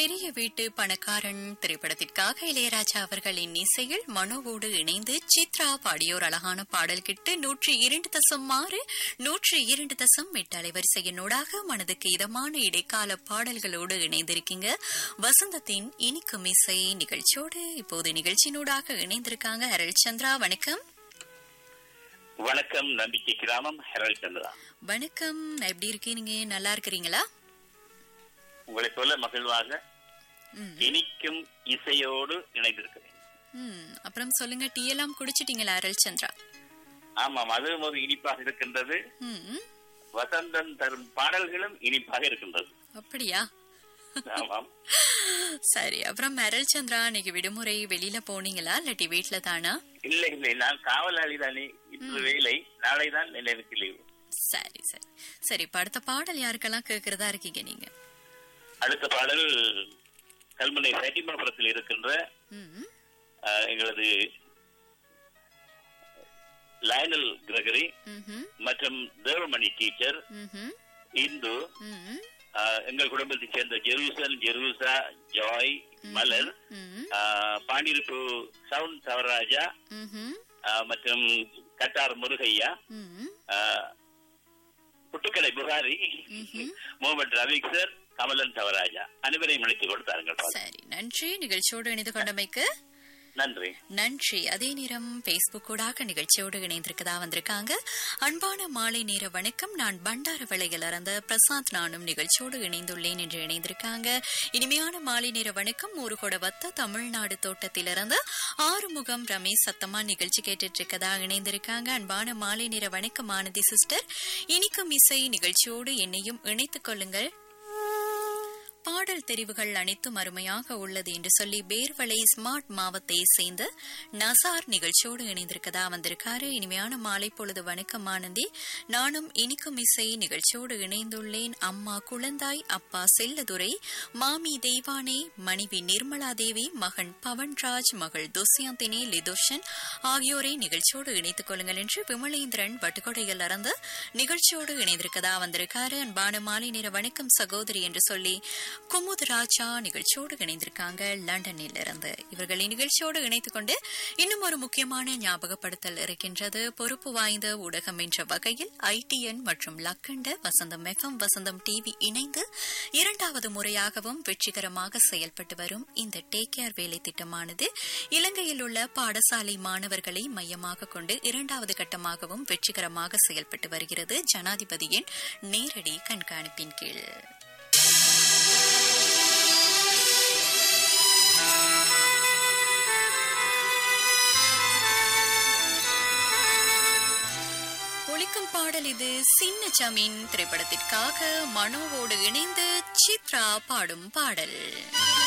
பெரிய வீட்டு பணக்காரன் திரைப்படத்திற்காக இளையராஜா அவர்களின் இசையில் மனோவோடு இணைந்து சித்ரா பாடியோர் அழகான பாடல் கிட்டு நூற்றி இரண்டு தசம் ஆறு நூற்றி இரண்டு தசம் எட்டு அலைவரிசையினூடாக மனதுக்கு இதமான இடைக்கால பாடல்களோடு இணைந்திருக்கீங்க வசந்தத்தின் இனிக்கும் இசை நிகழ்ச்சியோடு இப்போது நிகழ்ச்சியினூடாக இணைந்திருக்காங்க ஹரல் சந்திரா வணக்கம் வணக்கம் நம்பிக்கை கிராமம் ஹெரல் சந்திரா வணக்கம் எப்படி இருக்கீங்க நல்லா இருக்கிறீங்களா உங்களை போல மகிழ்வாக ம், இனிக்கும் இசையோடு இணைந்திருக்கிறேன் ம். அப்புறம் சொல்லுங்க டீ எல்லாம் குடிச்சிட்டீங்களா அருள் சந்திரா ஆமாம் அதுவும் ஒரு இனிப்பாக இருக்கின்றது ம், வசந்தம் தரும் பாடல்களும் இனிப்பாக இருக்கின்றது அப்படியா ஆமாம் சரி அப்புறம் அருள் சந்திரா இன்னைக்கு விடுமுறை வெளியில போனீங்களா இல்லாட்டி வீட்ல தானா இல்லை இல்லை நான் காவலாளி தானே இன்று வேலை நாளை தான் எனக்கு லீவு சரி சரி சரி இப்ப அடுத்த பாடல் யாருக்கெல்லாம் கேக்குறதா இருக்கீங்க நீங்க அடுத்த பாடல் கல்முனை சட்டிமாபுரத்தில் இருக்கின்ற ம், அஹ், எங்களது லயனல் கிரகரி ம்ஹும், மற்றும் தேவமணி டீச்சர் ம்ஹும், இந்து ம், ஆஹ் எங்கள் குடும்பத்தைச் சேர்ந்த ஜெருசன் ஜெருசா ஜாய் மலர் ம், ஆஹ் பாண்டிருப்பு சவுண்ட் தவராஜா ம்ஹும், ஆஹ் மற்றும் கட்டார் முருகையா ம். ஆஹ் புட்டுக்கடை புகாரி முகமது ரவிக் சார் கமலன் தவராஜா அனைவரையும் இணைத்துக் கொடுத்தார்கள் பாருங்க. சரி நன்றி நிகழ்ச்சியோடு இணைந்து கொண்டமைக்கு நன்றி நன்றி அதே நேரம் பேஸ்புக் ஊடாக நிகழ்ச்சியோடு இணைந்திருக்கதா வந்திருக்காங்க அன்பான மாலை நேர வணக்கம் நான் பண்டார விலையில் இறந்த பிரசாந்த் நானும் நிகழ்ச்சியோடு இணைந்துள்ளேன் என்று இணைந்திருக்காங்க இனிமையான மாலை நேர வணக்கம் ஊருகோட வத்த தமிழ்நாடு தோட்டத்திலிருந்து ஆறுமுகம் ரமேஷ் சத்தமா நிகழ்ச்சி கேட்டுட்டு இருக்கதா இணைந்திருக்காங்க அன்பான மாலை நேர வணக்கம் ஆனந்தி சிஸ்டர் இனிக்கும் இசை நிகழ்ச்சியோடு என்னையும் இணைத்துக் கொள்ளுங்கள் பாடல் தெரிவுகள் அனைத்தும் அருமையாக உள்ளது என்று சொல்லி பேர்வளை ஸ்மார்ட் மாவத்தை சேர்ந்த நசார் நிகழ்ச்சியோடு இணைந்திருக்கதா வந்திருக்காரு இனிமையான மாலை பொழுது வணக்கம் ஆனந்தி நானும் இனிக்கும் இசை நிகழ்ச்சியோடு இணைந்துள்ளேன் அம்மா குழந்தாய் அப்பா செல்லதுரை மாமி தெய்வானே மனைவி நிர்மலா தேவி மகன் பவன்ராஜ் மகள் துஷ்யந்தினி லிதுஷன் ஆகியோரை நிகழ்ச்சியோடு இணைத்துக் கொள்ளுங்கள் என்று விமலேந்திரன் வட்டுக்கொடையில் இறந்து நிகழ்ச்சியோடு இணைந்திருக்கதா வந்திருக்காரு அன்பான மாலை நேர வணக்கம் சகோதரி என்று சொல்லி குமுத் ராஜா நிகழ்ச்சியோடு இணைந்திருக்காங்க லண்டனில் இருந்து இவர்களை நிகழ்ச்சியோடு இணைத்துக் கொண்டு இன்னும் ஒரு முக்கியமான ஞாபகப்படுத்தல் இருக்கின்றது பொறுப்பு வாய்ந்த ஊடகம் என்ற வகையில் ஐடிஎன் மற்றும் லக்கண்ட வசந்தம் எஃப்எம் வசந்தம் டிவி இணைந்து இரண்டாவது முறையாகவும் வெற்றிகரமாக செயல்பட்டு வரும் இந்த டேக் கேர் வேலை திட்டமானது இலங்கையில் உள்ள பாடசாலை மாணவர்களை மையமாக கொண்டு இரண்டாவது கட்டமாகவும் வெற்றிகரமாக செயல்பட்டு வருகிறது ஜனாதிபதியின் நேரடி கண்காணிப்பின் கீழ் ஒலிக்கும் பாடல் இது சின்ன ஜமீன் திரைப்படத்திற்காக மனோவோடு இணைந்து சித்ரா பாடும் பாடல்